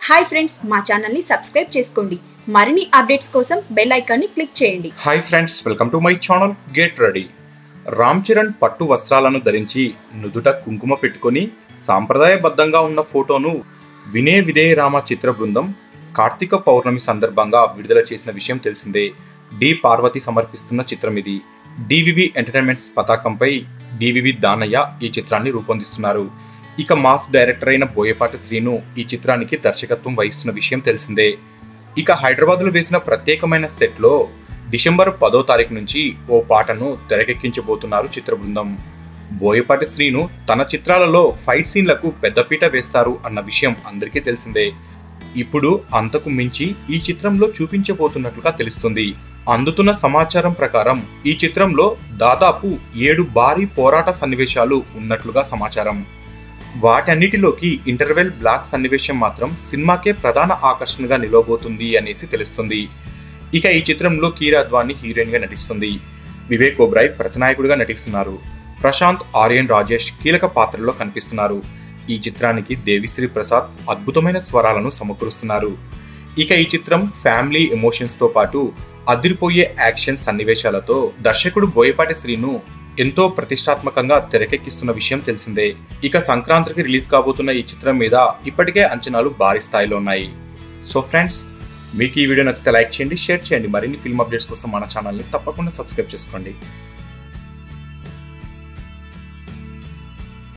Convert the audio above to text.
hi friends మా ఛానల్ని subscribe చేసుకోండి మరిన్ని అప్డేట్స్ కోసం బెల్ ఐకాన్ని క్లిక్ చేయండి hi friends welcome to my channel get ready Ram Charan పట్టు వస్త్రాలను ధరించి నుదుట కుంకుమ పెట్టుకొని సాంప్రదాయబద్ధంగా ఉన్న ఫోటోను వినే విధేయ రామ చిత్ర బృందం కార్తీక పౌర్ణమి సందర్భంగా విడుదల చేసిన విషయం తెలిసిందే డి పార్వతి సమర్పిస్తున్న చిత్రం ఇది డివివి ఎంటర్టైన్మెంట్స్ పతాకంపై డివివి దానయ్య ఈ చిత్రాన్ని రూపొందిస్తున్నారు ఇక మాస్ డైరెక్టర్ అయిన బోయపాటి శ్రీను ఈ చిత్రానికి దర్శకత్వం వహిస్తున్న విషయం తెలిసిందే ఇక హైదరాబాద్లో వేసిన ప్రత్యేకమైన సెట్లో డిసెంబర్ పదో తారీఖు నుంచి ఓ పాటను తెరకెక్కించబోతున్నారు చిత్ర బృందం బోయపాటి శ్రీను తన చిత్రాలలో ఫైట్ సీన్లకు పెద్దపీట వేస్తారు అన్న విషయం అందరికీ తెలిసిందే ఇప్పుడు అంతకు మించి ఈ చిత్రంలో చూపించబోతున్నట్లుగా తెలుస్తుంది అందుతున్న సమాచారం ప్రకారం ఈ చిత్రంలో దాదాపు ఏడు భారీ పోరాట సన్నివేశాలు ఉన్నట్లుగా సమాచారం వాటన్నిటిలోకి ఇంటర్వెల్ బ్లాక్ సన్నివేశం మాత్రం సినిమాకే ప్రధాన ఆకర్షణగా నిలవబోతుంది అనేసి తెలుస్తుంది ఇక ఈ చిత్రంలో కీరా అద్వాని హీరోయిన్ గా నటిస్తుంది వివేక్ ఓబ్రాయ్ ప్రతినాయకుడిగా నటిస్తున్నారు ప్రశాంత్ ఆర్యన్ రాజేష్ కీలక పాత్రలో కనిపిస్తున్నారు ఈ చిత్రానికి దేవిశ్రీ ప్రసాద్ అద్భుతమైన స్వరాలను సమకూరుస్తున్నారు ఇక ఈ చిత్రం ఫ్యామిలీ ఎమోషన్స్ తో పాటు అదిరిపోయే యాక్షన్ సన్నివేశాలతో దర్శకుడు బోయపాటి శ్రీను ఎంతో ప్రతిష్టాత్మకంగా తెరకెక్కిస్తున్న విషయం తెలిసిందే ఇక సంక్రాంతికి రిలీజ్ కాబోతున్న ఈ చిత్రం మీద ఇప్పటికే అంచనాలు భారీ స్థాయిలో ఉన్నాయి సో ఫ్రెండ్స్ మీకు ఈ వీడియో నచ్చితే లైక్ చేయండి షేర్ చేయండి మరిన్ని ఫిల్మ్ అప్డేట్స్ కోసం మన ఛానల్ని తప్పకుండా సబ్స్క్రైబ్ చేసుకోండి